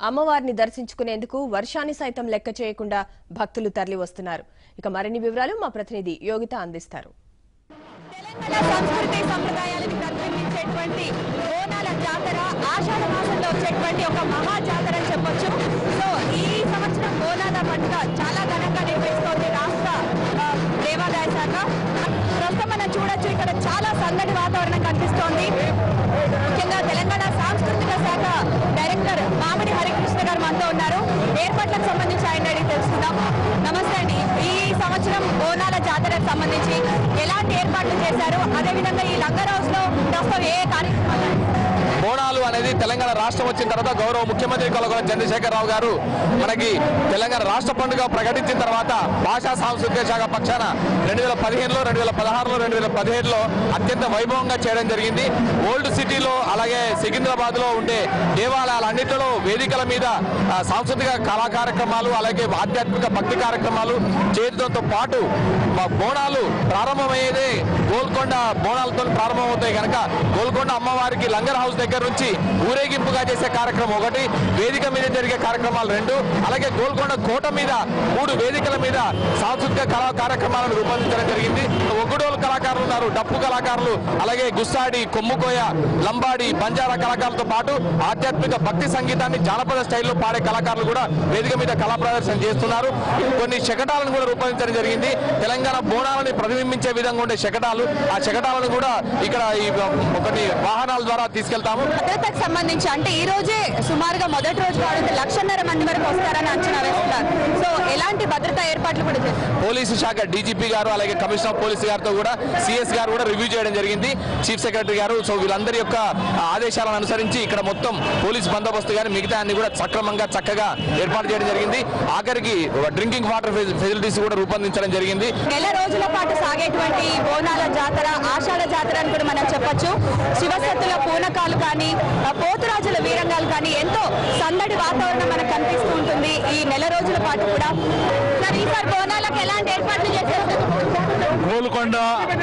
అమ్మవారిని దర్శించుకునేందుకు వర్షాన్ని సైతం లెక్క చేయకుండా భక్తులు తరలి వస్తున్నారు ఇక మరిన్ని వివరాలు మా ప్రతినిధి యోగిత అందిస్తారు తెలంగాణ సంస్కృతి సంప్రదాయాలను ప్రతిబింబించేటువంటి బోనాల జాతర ఆషాఢ మాసంలో వచ్చేటువంటి ఒక మహా జాతర అని చెప్పొచ్చు సో ఈ సంవత్సరం బోనాల పండుగ చాలా ఘనంగా నిర్వహిస్తోంది రాష్ట్ర ఆ, దేవాదాయ శాఖ ప్రస్తుతం మనం చూడొచ్చు ఇక్కడ చాలా సందడి వాతావరణం కనిపిస్తోంది ముఖ్యంగా తెలంగాణ సాంస్కృతిక శాఖ డైరెక్టర్ మామిడి హరికృష్ణ గారు మనతో ఉన్నారు ఏర్పాట్లకు సంబంధించి ఆయన అడిగి తెలుసుకుందాం నమస్తే అండి ఈ సంవత్సరం బోనాల జాతరకు సంబంధించి ఎలాంటి ఏర్పాట్లు చేశారు అదేవిధంగా ఈ లంగర్ హౌస్ లో ప్రస్తుతం ఏ కార్యక్రమాలు బోనాలు అనేది తెలంగాణ రాష్ట్రం వచ్చిన తర్వాత గౌరవ ముఖ్యమంత్రి కొలగొల చంద్రశేఖరరావు గారు మనకి తెలంగాణ రాష్ట్ర పండుగ ప్రకటించిన తర్వాత భాషా సాంస్కృతిక శాఖ పక్షాన రెండు వేల పదిహేనులో రెండు వేల పదహారులో రెండు వేల పదిహేడులో అత్యంత వైభవంగా చేయడం జరిగింది ఓల్డ్ సిటీలో అలాగే సికింద్రాబాద్ లో ఉండే దేవాలయాలన్నింటిలో వేదికల మీద ఆ, సాంస్కృతిక కళా కార్యక్రమాలు అలాగే ఆధ్యాత్మిక భక్తి కార్యక్రమాలు చేయడంతో పాటు మా బోనాలు ప్రారంభమయ్యేదే గోల్కొండ బోనాలతో ప్రారంభమవుతాయి కనుక గోల్కొండ అమ్మవారికి లంగర్ హౌస్ దగ్గర నుంచి ఊరేగింపుగా చేసే కార్యక్రమం ఒకటి వేదిక మీద జరిగే కార్యక్రమాలు రెండు అలాగే గోల్కొండ కోట మీద మూడు వేదికల మీద సాంస్కృతిక కళా కార్యక్రమాలను రూపొందించడం జరిగింది ఒగ్గుడోలు కళాకారులు ఉన్నారు డప్పు కళాకారులు అలాగే గుస్సాడి కొమ్ముకోయ లంబాడి బంజారా కళాకారులతో పాటు ఆధ్యాత్మిక భక్తి సంగీతాన్ని జానపద స్టైల్లో పాడే కళాకారులు కూడా వేదిక మీద కళా ప్రదర్శన చేస్తున్నారు కొన్ని శకటాలను కూడా రూపొందించడం జరిగింది తెలంగాణ బోనాలని ప్రతిబింబించే విధంగా ఉండే శకటాలు ఆ శకటాలను కూడా ఇక్కడ ఈ కొన్ని వాహనాల ద్వారా తీసుకెళ్తాము భద్రతకు సంబంధించి అంటే ఈ రోజే సుమారుగా మొదటి రోజు కావడంతో లక్షన్నర మంది వరకు వస్తారని అంచనా వేస్తున్నారు సో ఎలాంటి భద్రతా ఏర్పాట్లు కూడా చేస్తారు పోలీసు శాఖ డీజీపీ గారు అలాగే కమిషనర్ ఆఫ్ పోలీసు గారితో కూడా సిఎస్ గారు కూడా రివ్యూ చేయడం జరిగింది చీఫ్ సెక్రటరీ గారు సో వీళ్ళందరి యొక్క ఆదేశాలను అనుసరించి ఇక్కడ మొత్తం పోలీస్ బందోబస్తు గాని మిగతా అన్ని కూడా సక్రమంగా చక్కగా ఏర్పాటు చేయడం జరిగింది ఆఖరికి డ్రింకింగ్ వాటర్ ఫెసిలిటీస్ కూడా రూపొందించడం జరిగింది నెల రోజుల పాటు సాగేటువంటి ఈ బోనాల జాతర ఆషాఢ జాతర అని కూడా మనం చెప్పొచ్చు శివసత్తుల పూనకాలు కానీ ఆ, పోతురాజుల వీరంగాలు కానీ ఎంతో సందడి వాతావరణం మనకు కనిపిస్తూ ఉంటుంది ఈ నెల రోజుల పాటు కూడా సార్ ఈసారి బోనాలకు ఎలాంటి ఏర్పాట్లు చేశారు గోల్కొండ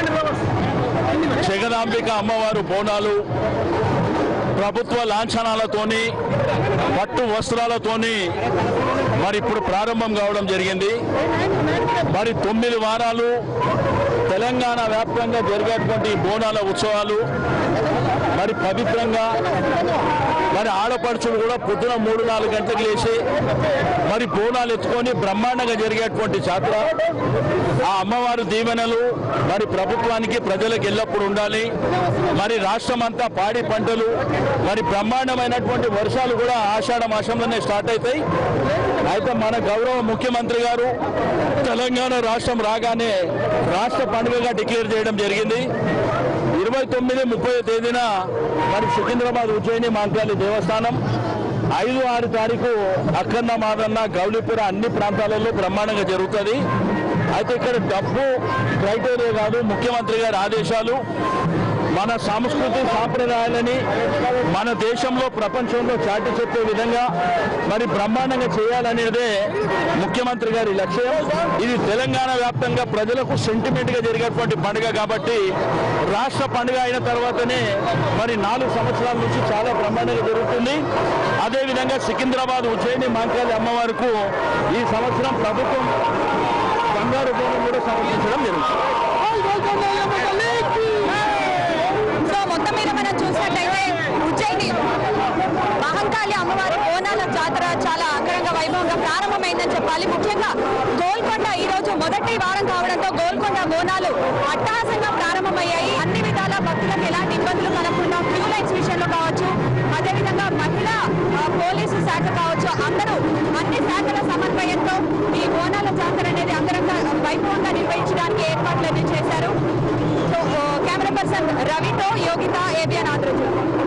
జగదాంబిక అమ్మవారు బోనాలు ప్రభుత్వ లాంఛనాలతోని పట్టు వస్త్రాలతోని మరి ఇప్పుడు ప్రారంభం కావడం జరిగింది మరి తొమ్మిది వారాలు తెలంగాణ వ్యాప్తంగా జరిగేటువంటి ఈ బోనాల ఉత్సవాలు మరి పవిత్రంగా మరి ఆడపడుచులు కూడా పొద్దున మూడు నాలుగు గంటలకు లేచి మరి బోనాలు ఎత్తుకొని బ్రహ్మాండంగా జరిగేటువంటి జాతర ఆ అమ్మవారి దీవెనలు మరి ప్రభుత్వానికి ప్రజలకు ఎల్లప్పుడూ ఉండాలి మరి రాష్ట్రం అంతా పాడి పంటలు మరి బ్రహ్మాండమైనటువంటి వర్షాలు కూడా ఆషాఢ మాసంలోనే స్టార్ట్ అవుతాయి అయితే మన గౌరవ ముఖ్యమంత్రి గారు తెలంగాణ రాష్ట్రం రాగానే రాష్ట్ర పండుగగా డిక్లేర్ చేయడం జరిగింది ఇరవై తొమ్మిది ముప్పై తేదీన మరి సికింద్రాబాద్ ఉజ్జయిని మాంకాళి దేవస్థానం ఐదు ఆరు తారీఖు అక్కన్న మాదన్న గౌలీపుర అన్ని ప్రాంతాలలో బ్రహ్మాండంగా జరుగుతుంది అయితే ఇక్కడ డబ్బు క్రైటీరియా కాదు ముఖ్యమంత్రి గారి ఆదేశాలు మన సంస్కృతి సాంప్రదాయాలని మన దేశంలో ప్రపంచంలో చాటి చెప్పే విధంగా మరి బ్రహ్మాండంగా చేయాలనేదే ముఖ్యమంత్రి గారి లక్ష్యం ఇది తెలంగాణ వ్యాప్తంగా ప్రజలకు సెంటిమెంట్ గా జరిగేటువంటి పండుగ కాబట్టి రాష్ట్ర పండుగ అయిన తర్వాతనే మరి నాలుగు సంవత్సరాల నుంచి చాలా బ్రహ్మాండంగా జరుగుతుంది అదేవిధంగా సికింద్రాబాద్ ఉజ్జయిని మాంకాళి అమ్మవారికి ఈ సంవత్సరం ప్రభుత్వం బంగారు బోనం కూడా సమర్పించడం జరుగుతుంది సో మొత్తం మీద మనం చూసినట్లయితే ఉజ్జయిని మహంకాళి అమ్మవారి బోనాల జాతర చాలా అంగరంగ వైభవంగా ప్రారంభమైందని చెప్పాలి ముఖ్యంగా గోల్కొండ ఈ రోజు మొదటి వారం కావడంతో గోల్కొండ బోనాలు అట్టహాసంగా ప్రారంభమయ్యాయి అన్ని విధాల భక్తులకు ఎలాంటి ఇబ్బందులు కలగకుండా క్యూ లైన్స్ విషయంలో కావచ్చు అదేవిధంగా మహిళా ఆ, పోలీసు శాఖ కావచ్చు అందరూ అన్ని శాఖల సమన్వయంతో ఈ బోనాల జాతర అనేది అంగరంగ వైభవంగా నిర్వహించడానికి ఏర్పాట్లన్నీ చేశారు సో కెమెరా పర్సన్ రవితో యోగిత ఏబిఎన్ ఆంధ్రజ్యోతి